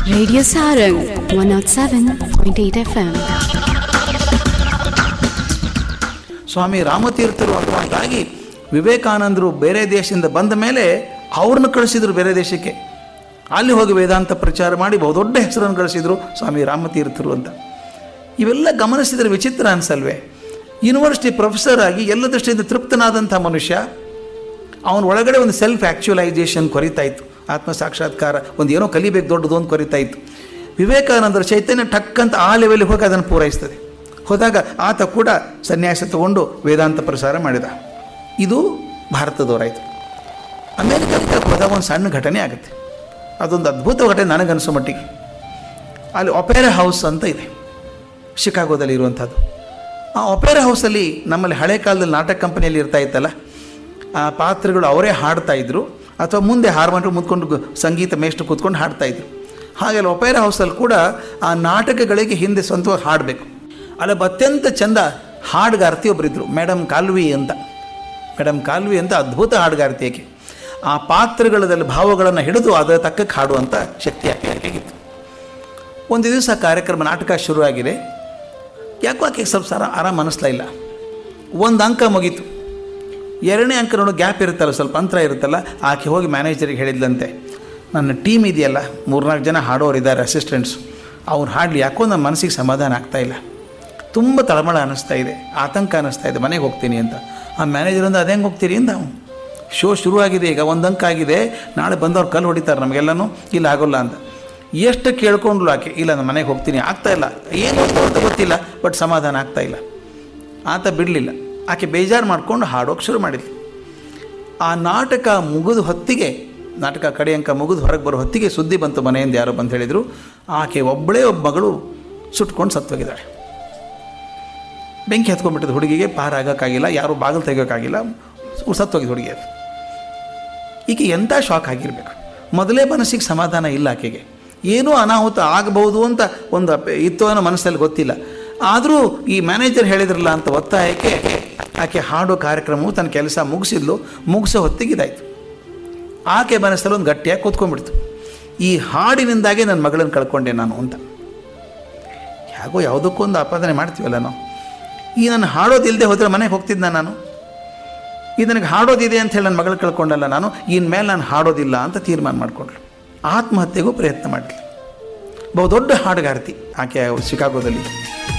Radio Sarang 107.8 FM. ಸ್ವಾಮಿ ರಾಮತೀರ್ಥರು ಅನ್ನುವಂತಾಗಿ ವಿವೇಕಾನಂದರು ಬೇರೆ ದೇಶದಿಂದ ಬಂದ ಮೇಲೆ ಅವ್ರನ್ನ ಕಳಿಸಿದ್ರು ಬೇರೆ ದೇಶಕ್ಕೆ ಅಲ್ಲಿ ಹೋಗಿ ವೇದಾಂತ ಪ್ರಚಾರ ಮಾಡಿ ಬಹುದೊಡ್ಡ ಹೆಸರನ್ನು ಗಳಿಸಿದರು ಸ್ವಾಮಿ ರಾಮತೀರ್ಥರು ಅಂತ ಇವೆಲ್ಲ ಗಮನಿಸಿದರೆ ವಿಚಿತ್ರ ಅನ್ಸಲ್ವೇ ಯೂನಿವರ್ಸಿಟಿ ಪ್ರೊಫೆಸರ್ ಆಗಿ ಎಲ್ಲ ದೃಷ್ಟಿಯಿಂದ ತೃಪ್ತನಾದಂಥ ಮನುಷ್ಯ ಅವನ ಒಳಗಡೆ ಒಂದು ಸೆಲ್ಫ್ ಆ್ಯಕ್ಚುಲೈಸೇಷನ್ ಕೊರಿತಾ ಇತ್ತು ಆತ್ಮ ಸಾಕ್ಷಾತ್ಕಾರ ಒಂದು ಏನೋ ಕಲಿಬೇಕು ದೊಡ್ಡದು ಅಂತ ಕೊರಿತಾ ಇತ್ತು ವಿವೇಕಾನಂದರ ಚೈತನ್ಯ ಟಕ್ಕಂತ ಆ ಲೆವೆಲ್ಗೆ ಹೋಗಿ ಅದನ್ನು ಪೂರೈಸ್ತದೆ ಹೋದಾಗ ಆತ ಕೂಡ ಸನ್ಯಾಸ ತಗೊಂಡು ವೇದಾಂತ ಪ್ರಸಾರ ಮಾಡಿದ ಇದು ಭಾರತದವರಾಯಿತು ಅಮೇರಿಕಕ್ಕೆ ಹೋದಾಗ ಒಂದು ಸಣ್ಣ ಘಟನೆ ಆಗುತ್ತೆ ಅದೊಂದು ಅದ್ಭುತ ಘಟನೆ ನನಗನ್ಸೋ ಮಟ್ಟಿಗೆ ಅಲ್ಲಿ ಒಪೇರಾ ಹೌಸ್ ಅಂತ ಇದೆ ಶಿಕಾಗೋದಲ್ಲಿ ಇರುವಂಥದ್ದು ಆ ಒಪೇರಾ ಹೌಸಲ್ಲಿ ನಮ್ಮಲ್ಲಿ ಹಳೆ ಕಾಲದಲ್ಲಿ ನಾಟಕ ಕಂಪನಿಯಲ್ಲಿ ಇರ್ತಾ ಇತ್ತಲ್ಲ ಆ ಪಾತ್ರಗಳು ಅವರೇ ಹಾಡ್ತಾ ಇದ್ರು ಅಥವಾ ಮುಂದೆ ಹಾರ್ಮೋನಿಯಂ ಮುದ್ಕೊಂಡು ಗ- ಸಂಗೀತ ಮೇಷ್ಟ್ರು ಕೂತ್ಕೊಂಡು ಹಾಡ್ತಾ ಇದ್ರು ಹಾಗೆ ಅಲ್ಲಿ ಒಪೇರಾ ಹೌಸಲ್ಲಿ ಕೂಡ ಆ ನಾಟಕಗಳಿಗೆ ಹಿಂದೆ ಸ್ವಂತವಾಗಿ ಹಾಡಬೇಕು ಅಲ್ಲಿ ಒಬ್ಬ ಅತ್ಯಂತ ಚಂದ ಹಾಡುಗಾರ್ತಿ ಒಬ್ಬರಿದ್ದರು ಮೇಡಮ್ ಕಾಲ್ವಿ ಅಂತ ಮೇಡಮ್ ಕಾಲ್ವಿ ಅಂತ ಅದ್ಭುತ ಹಾಡುಗಾರ್ತಿ ಆಕೆ ಆ ಪಾತ್ರಗಳದಲ್ಲಿ ಭಾವಗಳನ್ನು ಹಿಡಿದು ಅದರ ತಕ್ಕಕ್ಕೆ ಹಾಡುವಂಥ ಶಕ್ತಿ ಆಕೆ ಆಕೆಗಿತ್ತು ಒಂದು ದಿವಸ ಕಾರ್ಯಕ್ರಮ ನಾಟಕ ಶುರುವಾಗಿದೆ ಯಾಕೋ ಆಕೆಗೆ ಸ್ವಲ್ಪ ಸರ ಆರಾಮ ಅನ್ನಿಸ್ತಾ ಇಲ್ಲ ಒಂದು ಅಂಕ ಮುಗೀತು ಎರಡನೇ ಅಂಕ ನೋಡು ಗ್ಯಾಪ್ ಇರುತ್ತಲ್ಲ ಸ್ವಲ್ಪ ಅಂತರ ಇರುತ್ತಲ್ಲ ಆಕೆ ಹೋಗಿ ಮ್ಯಾನೇಜರಿಗೆ ಹೇಳಿದ್ಲಂತೆ ನನ್ನ ಟೀಮ್ ಇದೆಯಲ್ಲ ಮೂರ್ನಾಲ್ಕು ಜನ ಹಾಡೋರು ಇದ್ದಾರೆ ಅಸಿಸ್ಟೆಂಟ್ಸ್ ಅವ್ರು ಹಾಡಲಿ ಯಾಕೋ ನನ್ನ ಮನಸ್ಸಿಗೆ ಸಮಾಧಾನ ಆಗ್ತಾ ಇಲ್ಲ ತುಂಬ ತಳಮಳ ಅನ್ನಿಸ್ತಾ ಇದೆ ಆತಂಕ ಅನ್ನಿಸ್ತಾ ಇದೆ ಮನೆಗೆ ಹೋಗ್ತೀನಿ ಅಂತ ಆ ಮ್ಯಾನೇಜರ್ ಅಂದ ಅದೇಂಗೆ ಹೋಗ್ತೀರಿ ಅಂದ ಅವ್ನು. ಶೋ ಶುರುವಾಗಿದೆ ಈಗ ಒಂದು ಅಂಕ ಆಗಿದೆ ನಾಳೆ ಬಂದವ್ರು ಕಲ್ಲು ಹೊಡಿತಾರೆ ನಮಗೆಲ್ಲನೂ ಇಲ್ಲ ಆಗೋಲ್ಲ ಅಂತ ಎಷ್ಟು ಕೇಳ್ಕೊಂಡ್ಲು ಆಕೆ ಇಲ್ಲ ನಾನು ಮನೆಗೆ ಹೋಗ್ತೀನಿ ಆಗ್ತಾ ಇಲ್ಲ ಏನು ಅಂತ ಗೊತ್ತಿಲ್ಲ ಬಟ್ ಸಮಾಧಾನ ಆಗ್ತಾ ಇಲ್ಲ ಆತ ಬಿಡಲಿಲ್ಲ ಆಕೆ ಬೇಜಾರು ಮಾಡಿಕೊಂಡು ಹಾಡೋಕೆ ಶುರು ಮಾಡಿದ್ಲು ಆ ನಾಟಕ ಮುಗಿದ ಹೊತ್ತಿಗೆ ನಾಟಕ ಕಡೆ ಅಂಕ ಮುಗಿದು ಹೊರಗೆ ಬರೋ ಹೊತ್ತಿಗೆ ಸುದ್ದಿ ಬಂತು ಮನೆಯಿಂದ ಯಾರೋ ಬಂದು ಹೇಳಿದರು ಆಕೆ ಒಬ್ಬಳೇ ಒಬ್ಬ ಮಗಳು ಸುಟ್ಕೊಂಡು ಸತ್ತೋಗಿದ್ದಾಳೆ ಬೆಂಕಿ ಹತ್ಕೊಂಡ್ಬಿಟ್ಟಿದ್ದು ಹುಡುಗಿಗೆ ಪಾರಾಗೋಕ್ಕಾಗಿಲ್ಲ ಯಾರೂ ಬಾಗಿಲು ತೆಗೋಕ್ಕಾಗಿಲ್ಲ ಸತ್ತೋಗಿದ್ದು ಹುಡುಗಿ ಅದು ಈಕೆ ಎಂಥ ಶಾಕ್ ಆಗಿರಬೇಕು ಮೊದಲೇ ಮನಸ್ಸಿಗೆ ಸಮಾಧಾನ ಇಲ್ಲ ಆಕೆಗೆ ಏನೂ ಅನಾಹುತ ಆಗಬಹುದು ಅಂತ ಒಂದು ಅಪ- ಇತ್ತು ಅನ್ನೋ ಮನಸ್ಸಲ್ಲಿ ಗೊತ್ತಿಲ್ಲ ಆದರೂ ಈ ಮ್ಯಾನೇಜರ್ ಹೇಳಿದ್ರಲ್ಲ ಅಂತ ಒತ್ತಾಯಕ್ಕೆ ಆಕೆ ಹಾಡೋ ಕಾರ್ಯಕ್ರಮವು ತನ್ನ ಕೆಲಸ ಮುಗಿಸಿದ್ಲು ಮುಗಿಸೋ ಹೊತ್ತಿಗೆ ಇದಾಯಿತು ಆಕೆ ಮನಸ್ಸಲ್ಲಿ ಒಂದು ಗಟ್ಟಿಯಾಗಿ ಕೂತ್ಕೊಂಡ್ಬಿಡ್ತು ಈ ಹಾಡಿನಿಂದಾಗೆ ನನ್ನ ಮಗಳನ್ನು ಕಳ್ಕೊಂಡೆ ನಾನು ಅಂತ ಹೇಗೋ ಯಾವುದಕ್ಕೊಂದು ಆಪಾದನೆ ಮಾಡ್ತೀವಲ್ಲ ನಾವು ಈ ನಾನು ಹಾಡೋದಿಲ್ಲದೆ ಹೋದರೆ ಮನೆಗೆ ಹೋಗ್ತಿದ್ದ ನಾನು ಇದು ನನಗೆ ಹಾಡೋದಿದೆ ಅಂತ ಹೇಳಿ ನನ್ನ ಮಗಳು ಕಳ್ಕೊಂಡಲ್ಲ ನಾನು ಇನ್ಮೇಲೆ ನಾನು ಹಾಡೋದಿಲ್ಲ ಅಂತ ತೀರ್ಮಾನ ಮಾಡಿಕೊಂಡ್ಳು ಆತ್ಮಹತ್ಯೆಗೂ ಪ್ರಯತ್ನ ಮಾಡಲಿ ಬಹುದೊಡ್ಡ ಹಾಡುಗಾರ್ತಿ ಆಕೆ ಶಿಕಾಗೋದಲ್ಲಿ